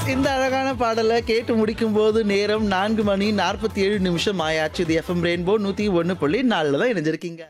இந்த அழகான பாடலை கேட்டு முடிக்கும் போது நேரம் நான்கு மணி நாற்பத்தி ஏழு நிமிஷம் ஆயாச்சு இது எஃப்எம் ரெயின்போ நூத்தி ஒன்று புள்ளி நாலில் தான் இணைஞ்சிருக்கீங்க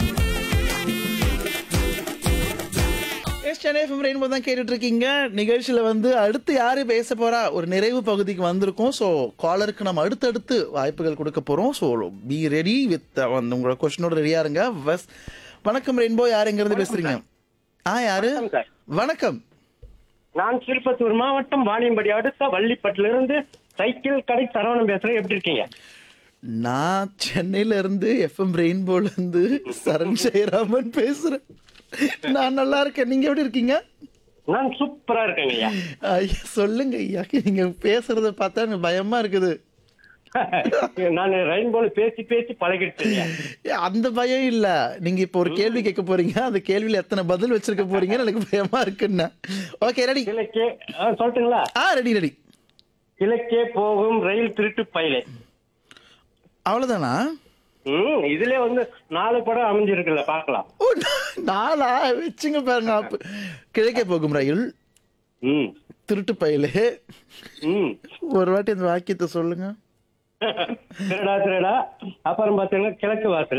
எஸ் சென்னை எஃப்எம் ரெயின்போ தான் கேட்டுட்டு இருக்கீங்க நிகழ்ச்சியில வந்து அடுத்து யாரு பேச போறா ஒரு நிறைவு பகுதிக்கு வந்திருக்கோம் ஸோ காலருக்கு நம்ம அடுத்தடுத்து வாய்ப்புகள் கொடுக்க போறோம் ஸோ பி ரெடி வித் வந்து உங்களோட கொஸ்டினோட ரெடியா இருங்க பஸ் வணக்கம் ரெயின்போ யாருங்கிறது பேசுறீங்க ஆ யாரு வணக்கம் சார். வணக்கம் நான் திருப்பத்தூர் மாவட்டம் வாணியம்படி அடுத்த வள்ளிப்பட்டுல இருந்து சைக்கிள் கடை சரவணன் பேசுறேன் எப்படி இருக்கீங்க நான் சென்னையில இருந்து எஃப்எம் ரெயின்போல இருந்து சரண் ஜெயராமன் பேசுறேன் நான் நல்லா இருக்கேன் நீங்க எப்படி இருக்கீங்க நான் சூப்பரா இருக்கேங்க ஐயா ஐயா சொல்லுங்க ஐயா நீங்க பேசுறத பார்த்தா எனக்கு பயமா இருக்குது நான் ரெயின்போல பேசி பேசி பழகிடுச்சு ஐயா. ஏ, அந்த பயம் இல்ல நீங்க இப்போ ஒரு கேள்வி கேட்க போறீங்க அந்த கேள்வியில எத்தனை பதில் வச்சிருக்க போறீங்கன்னு எனக்கு பயமா இருக்குன்னு ஓகே ரெடி கிழக்கே ஆ, சொல்லட்டுங்களா ஆ ரெடி ரெடி கிழக்கே போகும் ரயில் திருட்டு பயிலே அவ்வளவுதானா ம் இதுல வந்து நாலு படம் அமைஞ்சிருக்குல்ல பார்க்கலாம் ஓ நாளா வச்சுங்க பாருங்க அப்ப கிழக்கே போகும் ரயில் ம் திருட்டு பயலே ம் ஒரு வாட்டி அந்த வாக்கியத்தை சொல்லுங்க திருடா திருடா அப்புறம் பாத்தீங்கன்னா கிழக்கு வாசல்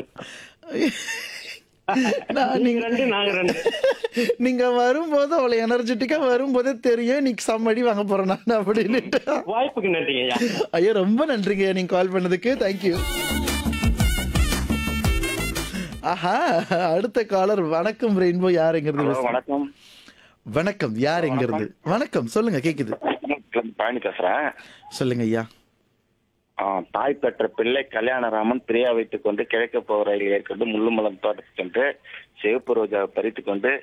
நான் நீங்க ரெண்டு நாங்க ரெண்டு நீங்க வரும்போது அவ்வளவு எனர்ஜெட்டிக்கா வரும்போதே தெரியும் இன்னைக்கு சம்மடி வாங்க போறேன் நான் அப்படின்னுட்டு வாய்ப்புக்கு நன்றிங்க ஐயா ஐயா ரொம்ப நன்றிங்க நீங்க கால் பண்ணதுக்கு தேங்க்யூ ஆஹா அடுத்த காலர் வணக்கம் ரெயின்போ யாருங்கிறது ஹலோ பேசுங்க. வணக்கம் வணக்கம் யாருங்கிறது வணக்கம் சொல்லுங்க கேக்குது பழனி பேசுறேன் சொல்லுங்க ஐயா ஆ, தாய் பெற்ற பிள்ளை கல்யாணராமன் பிரியா வைத்துக் கொண்டு கிழக்க போகிற ரயில் ஏற்கொண்டு முள்ளுமலம் தோட்டத்துக்கு சென்று சிவப்பு ரோஜாவை பறித்துக் கொண்டு